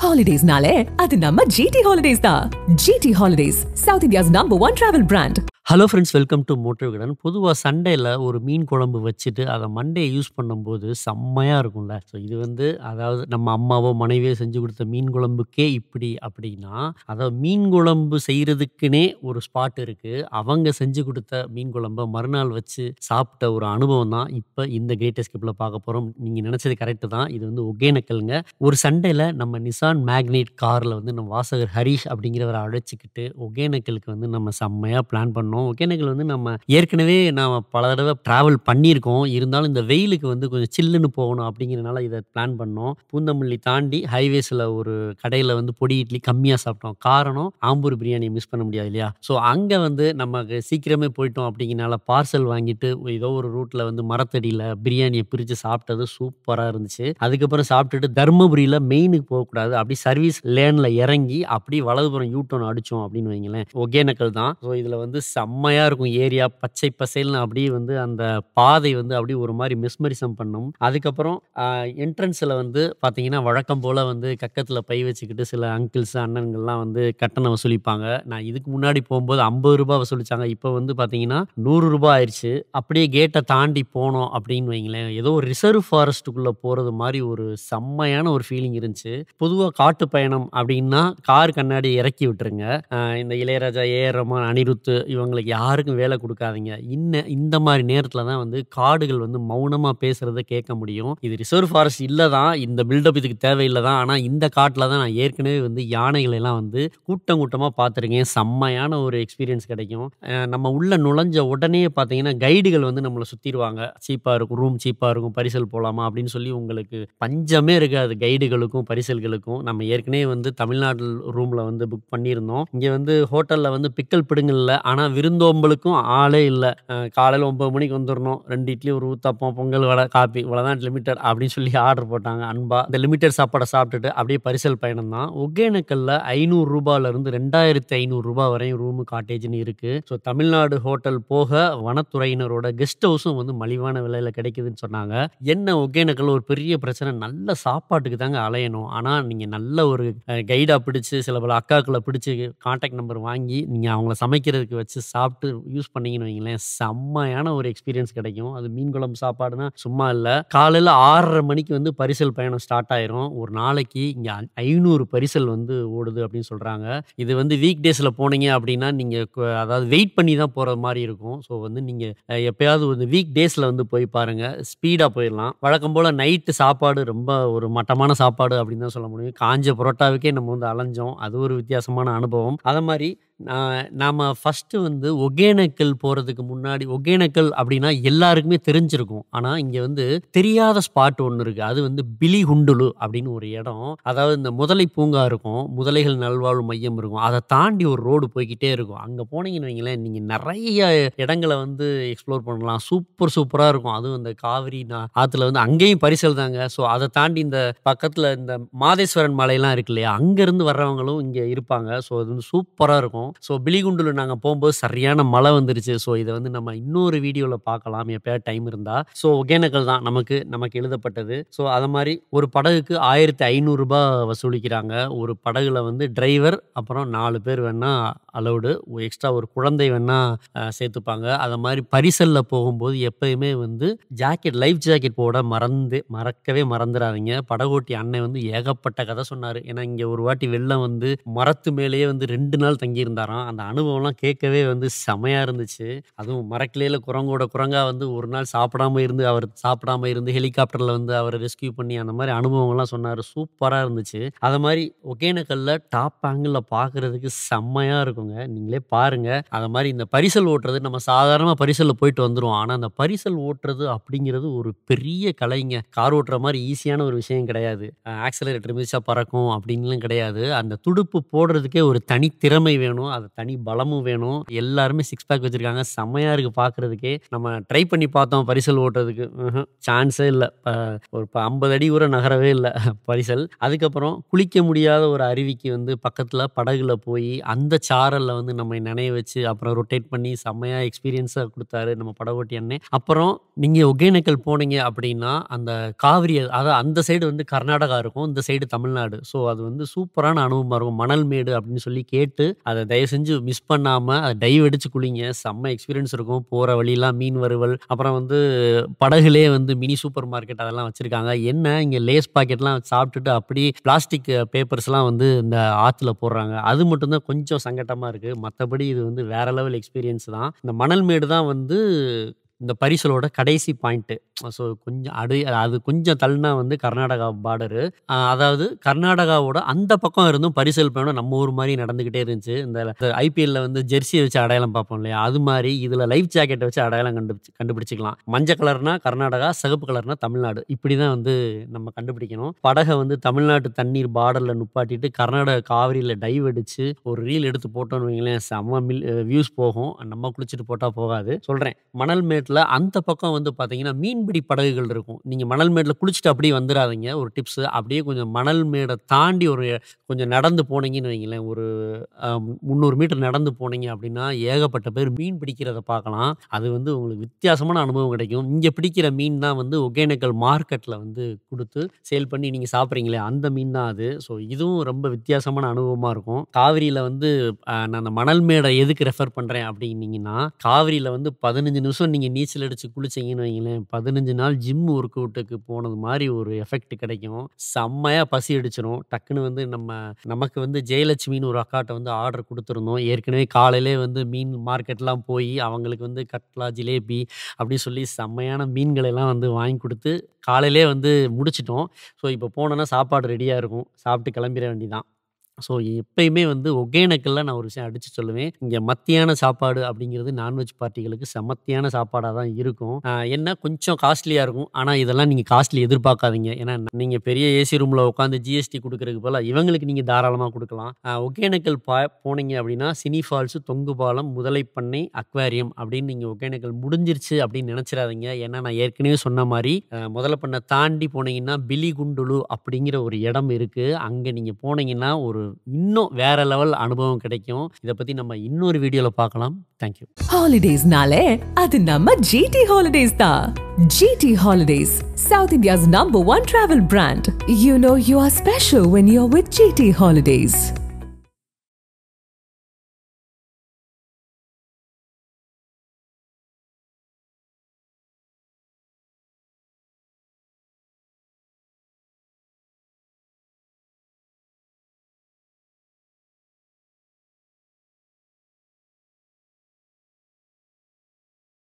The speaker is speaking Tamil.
ஹாலிடேஸ்னாலே அது நம்ம ஜிடி ஹாலிடேஸ் தான் GT holidays south India's number one travel brand hello friends welcome to motor Vikatan பொதுவாக சண்டேல ஒரு மீன் குழம்பு வச்சுட்டு அதை மண்டே யூஸ் பண்ணும்போது செம்மையாக இருக்கும்ல ஸோ இது வந்து அதாவது நம்ம அம்மாவோ மனைவியோ செஞ்சு கொடுத்த மீன் குழம்புக்கே இப்படி அப்படின்னா அதாவது மீன் குழம்பு செய்கிறதுக்குனே ஒரு ஸ்பாட் இருக்குது அவங்க செஞ்சு கொடுத்த மீன் குழம்பை மறுநாள் வச்சு சாப்பிட்ட ஒரு அனுபவம் தான் இப்போ இந்த கிரேட் எஸ்கேப்பில் பார்க்க போகிறோம் நீங்கள் நினச்சது கரெக்டு தான் இது வந்து ஒகேனக்கல்ங்க ஒரு சண்டேல நம்ம நிசான் மேக்னேட் காரில் வந்து நம்ம வாசகர் ஹரிஷ் அப்படிங்கிறவரை அழைச்சிக்கிட்டு ஒகேனக்கலுக்கு வந்து நம்ம செம்மையாக பிளான் பண்ணோம் ஒகேனக்கல் வந்து நம்ம ஏற்கனவே நாம் பல தடவை ட்ராவல் பண்ணியிருக்கோம் இருந்தாலும் இந்த வெயிலுக்கு வந்து கொஞ்சம் சில்லுன்னு போகணும் அப்படிங்கிறனால இதை பிளான் பண்ணோம் பூந்தமல்லி தாண்டி ஹைவேஸில் ஒரு கடையில் வந்து பொடி இட்லி கம்மியாக சாப்பிட்டோம் காரணம் ஆம்பூர் பிரியாணியை மிஸ் பண்ண முடியாது இல்லையா ஸோ அங்கே வந்து நமக்கு சீக்கிரமே போயிட்டோம் அப்படிங்கிறனால பார்சல் வாங்கிட்டு ஏதோ ஒரு ரூட்டில் வந்து மரத்தடியில் பிரியாணியை பிரித்து சாப்பிட்டது சூப்பராக இருந்துச்சு அதுக்கப்புறம் சாப்பிட்டுட்டு தருமபுரியில் மெயினுக்கு போகக்கூடாது அப்படி சர்வீஸ் லேனில் இறங்கி அப்படி வலதுபுறம் யூ டர்ன் அடித்தோம் அப்படின்னு வைங்களேன் ஒகேனக்கல் தான் ஸோ இதில் வந்து செம்மையாக இருக்கும் ஏரியா பச்சை பசேல்னு அப்படியே வந்து அந்த பாதை வந்து அப்படியே ஒரு மாதிரி மிஸ்மரிசம் பண்ணும் அதுக்கப்புறம் என்ட்ரன்ஸில் வந்து பார்த்தீங்கன்னா வழக்கம் போல் வந்து கக்கத்தில் பை வச்சுக்கிட்டு சில அங்கிள்ஸ் அண்ணன்கள்லாம் வந்து கட்டணம் வசூலிப்பாங்க நான் இதுக்கு முன்னாடி போகும்போது ஐம்பது ரூபாய் வசூலிச்சாங்க இப்போ வந்து பார்த்தீங்கன்னா நூறு ரூபாய் ஆயிடுச்சு அப்படியே கேட்டை தாண்டி போனோம் அப்படின்னு வைங்களேன் ஏதோ ஒரு ரிசர்வ் ஃபாரஸ்ட்டுக்குள்ளே போகிறது மாதிரி ஒரு செம்மையான ஒரு ஃபீலிங் இருந்துச்சு பொதுவாக காட்டு பயணம் அப்படின்னா கார் கண்ணாடி இறக்கி விட்டுருங்க ஆஹ் இந்த இளையராஜா ஏஆர் ரஹ்மான் அனிருத்து இவங்களுக்கு யாருக்கும் வேலை கொடுக்காதீங்க இன்ன இந்த மாதிரி நேரத்தில் தான் வந்து காடுகள் வந்து மௌனமாக பேசுகிறத கேட்க முடியும் இது ரிசர்வ் ஃபாரஸ்ட் இல்லை தான் இந்த பில்டப் இதுக்கு தேவையில்லை தான் ஆனால் இந்த காட்டில் தான் நான் ஏற்கனவே வந்து யானைகளை எல்லாம் வந்து கூட்டம் கூட்டமாக பார்த்துருக்கேன் செம்மையான ஒரு எக்ஸ்பீரியன்ஸ் கிடைக்கும் ஆஹ் நம்ம உள்ள நுழைஞ்ச உடனே பார்த்தீங்கன்னா கைடுகள் வந்து நம்மளை சுற்றிடுவாங்க சீப்பாக இருக்கும் ரூம் சீப்பாக இருக்கும் பரிசல் போகலாமா அப்படின்னு சொல்லி உங்களுக்கு பஞ்சமே இருக்காது கைடுகளுக்கும் பரிசல்களுக்கும் நம்ம ஏற்கனவே வந்து தமிழ்நாடு ரூமில் வந்து புக் பண்ணியிருந்தோம் இங்கே வந்து ஹோட்டலில் வந்து பிக்கல் பிடுங்கல்ல ஆனால் விருந்தோம்பலுக்கும் ஆளே இல்லை காலையில் ஒம்பது மணிக்கு வந்துடணும் ரெண்டு இட்லி ஒரு ஊத்தாப்பம் பொங்கல் வடை காப்பி இவ்வளோதான் லிமிட்டட் அப்படின்னு சொல்லி ஆர்டர் போட்டாங்க அன்பா இந்த லிமிட்டட் சாப்பாடை சாப்பிட்டுட்டு அப்படியே பரிசல் பயணம் தான் ஒகேனக்கல்ல ஐநூறு ரூபாயிலிருந்து ரெண்டாயிரத்தி ஐநூறு ரூபாய் வரையும் ரூமு காட்டேஜ்னு இருக்கு ஸோ தமிழ்நாடு ஹோட்டல் போக வனத்துறையினரோட கெஸ்ட் ஹவுஸும் வந்து மலிவான விலையில் கிடைக்குதுன்னு சொன்னாங்க என்ன ஒகேனக்கல் ஒரு பெரிய பிரச்சனை நல்ல சாப்பாட்டுக்கு தாங்க அலையணும் ஆனால் நீங்கள் நல்ல ஒரு கைடாக பிடிச்சி சில பல அக்காக்களை பிடிச்சி காண்டாக்ட் நம்பர் வாங்கி நீங்கள் அவங்கள சமைக்கிறதுக்கு வச்சு சாப்பிட்டு யூஸ் பண்ணீங்கன்னு வைங்களேன் செம்மையான ஒரு எக்ஸ்பீரியன்ஸ் கிடைக்கும் அது மீன் குழம்பு சாப்பாடுனா சும்மா இல்லை காலையில் ஆறரை மணிக்கு வந்து பரிசல் பயணம் ஸ்டார்ட் ஆயிரும் ஒரு நாளைக்கு இங்கே ஐநூறு பரிசல் வந்து ஓடுது அப்படின்னு சொல்கிறாங்க இது வந்து வீக் டேஸில் போனீங்க அப்படின்னா நீங்கள் அதாவது வெயிட் பண்ணி தான் போகிற மாதிரி இருக்கும் ஸோ வந்து நீங்கள் எப்பயாவது ஒரு வீக் டேஸில் வந்து போய் பாருங்கள் ஸ்பீடாக போயிடலாம் வழக்கம் போல் நைட்டு சாப்பாடு ரொம்ப ஒரு மட்டமான சாப்பாடு அப்படின்னு தான் சொல்ல முடியும் காஞ்ச புரோட்டாவுக்கே நம்ம வந்து அலைஞ்சோம் அது ஒரு வித்தியாசமான அனுபவம் அதை மாதிரி நாம் ஃபஸ்ட்டு வந்து ஒகேனக்கல் போகிறதுக்கு முன்னாடி ஒகேனக்கல் அப்படின்னா எல்லாருக்குமே தெரிஞ்சிருக்கும் ஆனால் இங்கே வந்து தெரியாத ஸ்பாட் ஒன்று இருக்குது அது வந்து பிலிகுண்டுலு அப்படின்னு ஒரு இடம் அதாவது இந்த முதலை பூங்கா இருக்கும் முதலைகள் நல்வாழ்வு மையம் இருக்கும் அதை தாண்டி ஒரு ரோடு போய்கிட்டே இருக்கும் அங்கே போனீங்கன்னு வைங்களேன் நீங்கள் நிறைய இடங்களை வந்து எக்ஸ்ப்ளோர் பண்ணலாம் சூப்பர் சூப்பராக இருக்கும் அதுவும் இந்த காவிரி ஆற்றுல வந்து அங்கேயும் பரிசல் தாங்க ஸோ அதை தாண்டி இந்த பக்கத்தில் இந்த மாதேஸ்வரன் மலையெல்லாம் இருக்கு இல்லையா அங்கேருந்து வர்றவங்களும் இங்கே இருப்பாங்க ஸோ அது வந்து சூப்பராக இருக்கும் ஸோ பிலிகுண்டுல நாங்கள் போகும்போது சரியான மழை வந்துருச்சு ஸோ இதை வந்து நம்ம இன்னொரு வீடியோவில் பார்க்கலாம் எப்பயாவது டைம் இருந்தால் ஸோ ஒகேனக்கல் தான் நமக்கு நமக்கு எழுதப்பட்டது ஸோ அது மாதிரி ஒரு படகுக்கு ஆயிரத்தி ஐநூறுரூபா வசூலிக்கிறாங்க ஒரு படகுல வந்து டிரைவர் அப்புறம் நாலு பேர் வேணா அலௌடு எக்ஸ்ட்ரா ஒரு குழந்தை வேணா சேர்த்துப்பாங்க அதை மாதிரி பரிசலில் போகும்போது எப்பயுமே வந்து ஜாக்கெட் லைஃப் ஜாக்கெட் போட மறந்து மறக்கவே மறந்துடாதீங்க படகோட்டி அண்ணன் வந்து ஏகப்பட்ட கதை சொன்னார் ஏன்னா இங்கே ஒரு வாட்டி வெள்ளம் வந்து மரத்து மேலேயே வந்து ரெண்டு நாள் தங்கியிருந்தார் இருந்தாராம் அந்த அனுபவம்லாம் கேட்கவே வந்து செமையாக இருந்துச்சு அதுவும் மரக்கிளையில் குரங்கோட குரங்கா வந்து ஒரு நாள் சாப்பிடாம இருந்து அவர் சாப்பிடாம இருந்து ஹெலிகாப்டரில் வந்து அவரை ரெஸ்கியூ பண்ணி அந்த மாதிரி அனுபவங்கள்லாம் சொன்னார் சூப்பராக இருந்துச்சு அதை மாதிரி ஒகேனக்கல்ல டாப் ஆங்கிளில் பார்க்குறதுக்கு செம்மையாக இருக்குங்க நீங்களே பாருங்கள் அதை மாதிரி இந்த பரிசல் ஓட்டுறது நம்ம சாதாரணமாக பரிசலில் போயிட்டு வந்துடுவோம் ஆனால் அந்த பரிசல் ஓட்டுறது அப்படிங்கிறது ஒரு பெரிய கலைங்க கார் ஓட்டுற மாதிரி ஈஸியான ஒரு விஷயம் கிடையாது ஆக்சலரேட்டர் மிதிச்சா பறக்கும் அப்படின்லாம் கிடையாது அந்த துடுப்பு போடுறதுக்கே ஒரு தனித்திறமை வேணும் வேணும் அது தனி பலமும் வேணும் எல்லாருமே சிக்ஸ் பேக் வச்சிருக்காங்க செம்மையா இருக்கு பார்க்கறதுக்கே நம்ம ட்ரை பண்ணி பார்த்தோம் பரிசல் ஓட்டுறதுக்கு சான்ஸே இல்லை ஒரு இப்போ ஐம்பது அடி கூட நகரவே இல்லை பரிசல் அதுக்கப்புறம் குளிக்க முடியாத ஒரு அருவிக்கு வந்து பக்கத்தில் படகுல போய் அந்த சாரலில் வந்து நம்ம நினைய வச்சு அப்புறம் ரொட்டேட் பண்ணி செம்மையாக எக்ஸ்பீரியன்ஸாக கொடுத்தாரு நம்ம படகோட்டி அண்ணன் அப்புறம் நீங்கள் ஒகேனக்கல் போனீங்க அப்படின்னா அந்த காவிரி அதாவது அந்த சைடு வந்து கர்நாடகா இருக்கும் இந்த சைடு தமிழ்நாடு ஸோ அது வந்து சூப்பரான அனுபவமாக இருக்கும் மணல் மேடு அப்படின்னு சொல்லி கேட்டு அதை தயவு செஞ்சு மிஸ் பண்ணாமல் அதை டைவ் அடிச்சு குளிங்க செம்ம எக்ஸ்பீரியன்ஸ் இருக்கும் போகிற வழியெல்லாம் மீன் வறுவல் அப்புறம் வந்து படகுலே வந்து மினி சூப்பர் மார்க்கெட் அதெல்லாம் வச்சுருக்காங்க என்ன இங்கே லேஸ் பாக்கெட்லாம் சாப்பிட்டுட்டு அப்படி பிளாஸ்டிக் பேப்பர்ஸ்லாம் வந்து இந்த ஆற்றுல போடுறாங்க அது மட்டும்தான் கொஞ்சம் சங்கட்டமாக இருக்குது மற்றபடி இது வந்து வேற லெவல் எக்ஸ்பீரியன்ஸ் தான் இந்த மணல் மேடு தான் வந்து இந்த பரிசலோட கடைசி பாயிண்ட்டு ஸோ கொஞ்சம் அடு அது கொஞ்சம் தள்ளினா வந்து கர்நாடகா பார்டரு அதாவது கர்நாடகாவோட அந்த பக்கம் இருந்தும் பரிசல் பயணம் நம்ம ஊர் மாதிரி நடந்துக்கிட்டே இருந்துச்சு இந்த ஐபிஎல்ல வந்து ஜெர்சியை வச்சு அடையாளம் பார்ப்போம் இல்லையா அது மாதிரி இதில் லைஃப் ஜாக்கெட்டை வச்சு அடையாளம் கண்டுபிடிச்சு கண்டுபிடிச்சிக்கலாம் மஞ்சள் கலர்னா கர்நாடகா சிகப்பு கலர்னா தமிழ்நாடு இப்படி தான் வந்து நம்ம கண்டுபிடிக்கணும் படகை வந்து தமிழ்நாட்டு தண்ணீர் பார்டரில் நுப்பாட்டிட்டு கர்நாடகா காவிரியில் டைவ் அடிச்சு ஒரு ரீல் எடுத்து போட்டோன்னு வைங்களேன் செம்ம மில் வியூஸ் போகும் நம்ம குளிச்சுட்டு போட்டால் போகாது சொல்கிறேன் மணல் மேட்டில் அந்த பக்கம் வந்து பார்த்தீங்கன்னா மீன்பிடி படகுகள் இருக்கும் நீங்கள் மணல் மேட்டில் குளிச்சுட்டு அப்படியே வந்துடாதீங்க ஒரு டிப்ஸு அப்படியே கொஞ்சம் மணல் மேடை தாண்டி ஒரு கொஞ்சம் நடந்து போனீங்கன்னு வைங்களேன் ஒரு முந்நூறு மீட்டர் நடந்து போனீங்க அப்படின்னா ஏகப்பட்ட பேர் மீன் பிடிக்கிறத பார்க்கலாம் அது வந்து உங்களுக்கு வித்தியாசமான அனுபவம் கிடைக்கும் இங்கே பிடிக்கிற மீன் தான் வந்து ஒகேனக்கல் மார்க்கெட்டில் வந்து கொடுத்து சேல் பண்ணி நீங்கள் சாப்பிட்றீங்களே அந்த மீன் தான் அது ஸோ இதுவும் ரொம்ப வித்தியாசமான அனுபவமாக இருக்கும் காவிரியில் வந்து நான் அந்த மணல் மேடை எதுக்கு ரெஃபர் பண்ணுறேன் அப்படின்னீங்கன்னா காவிரியில் வந்து பதினஞ்சு நிமிஷம் நீங்கள் நீச்சல் அடித்து குளிச்சிங்கன்னு வைங்களேன் பதினஞ்சு நாள் ஜிம் ஒர்க் அவுட்டுக்கு போனது மாதிரி ஒரு எஃபெக்ட் கிடைக்கும் செம்மையாக பசி அடிச்சிடும் டக்குன்னு வந்து நம்ம நமக்கு வந்து ஜெயலட்சுமின்னு ஒரு அக்காட்ட வந்து ஆர்டர் கொடுத்துருந்தோம் ஏற்கனவே காலையிலே வந்து மீன் மார்க்கெட்லாம் போய் அவங்களுக்கு வந்து கட்லா ஜிலேபி அப்படின்னு சொல்லி செம்மையான மீன்களை எல்லாம் வந்து வாங்கி கொடுத்து காலையிலே வந்து முடிச்சிட்டோம் ஸோ இப்போ போனோன்னா சாப்பாடு ரெடியாக இருக்கும் சாப்பிட்டு கிளம்பிட வேண்டிதான் ஸோ எப்பயுமே வந்து ஒகேனக்கல்ல நான் ஒரு விஷயம் அடிச்சு சொல்லுவேன் இங்கே மத்தியான சாப்பாடு அப்படிங்கிறது நான்வெஜ் பார்ட்டிகளுக்கு செமத்தியான சாப்பாடாக தான் இருக்கும் என்ன கொஞ்சம் காஸ்ட்லியாக இருக்கும் ஆனால் இதெல்லாம் நீங்கள் காஸ்ட்லி எதிர்பார்க்காதீங்க ஏன்னா நீங்கள் பெரிய ஏசி ரூமில் உட்காந்து ஜிஎஸ்டி கொடுக்கறதுக்கு போல இவங்களுக்கு நீங்கள் தாராளமாக கொடுக்கலாம் ஒகேனக்கல் பா போனீங்க அப்படின்னா சினி ஃபால்ஸு தொங்கு பாலம் முதலைப்பண்ணை அக்வாரியம் அப்படின்னு நீங்கள் ஒகேனக்கல் முடிஞ்சிருச்சு அப்படின்னு நினச்சிடாதீங்க ஏன்னா நான் ஏற்கனவே சொன்ன மாதிரி முதல்ல பண்ண தாண்டி போனீங்கன்னா பிலிகுண்டுலு அப்படிங்கிற ஒரு இடம் இருக்குது அங்கே நீங்கள் போனீங்கன்னா ஒரு இன்னும் வேற லெவல் அனுபவம் கிடைக்கும் இதை பத்தி நம்ம இன்னொரு வீடியோல பார்க்கலாம் தேங்க்யூ ஹாலிடேஸ்னாலே அது நம்ம ஜிடி ஹாலிடேஸ் தான் GT holidays south India's number one travel brand you know you are special when you are with GT holidays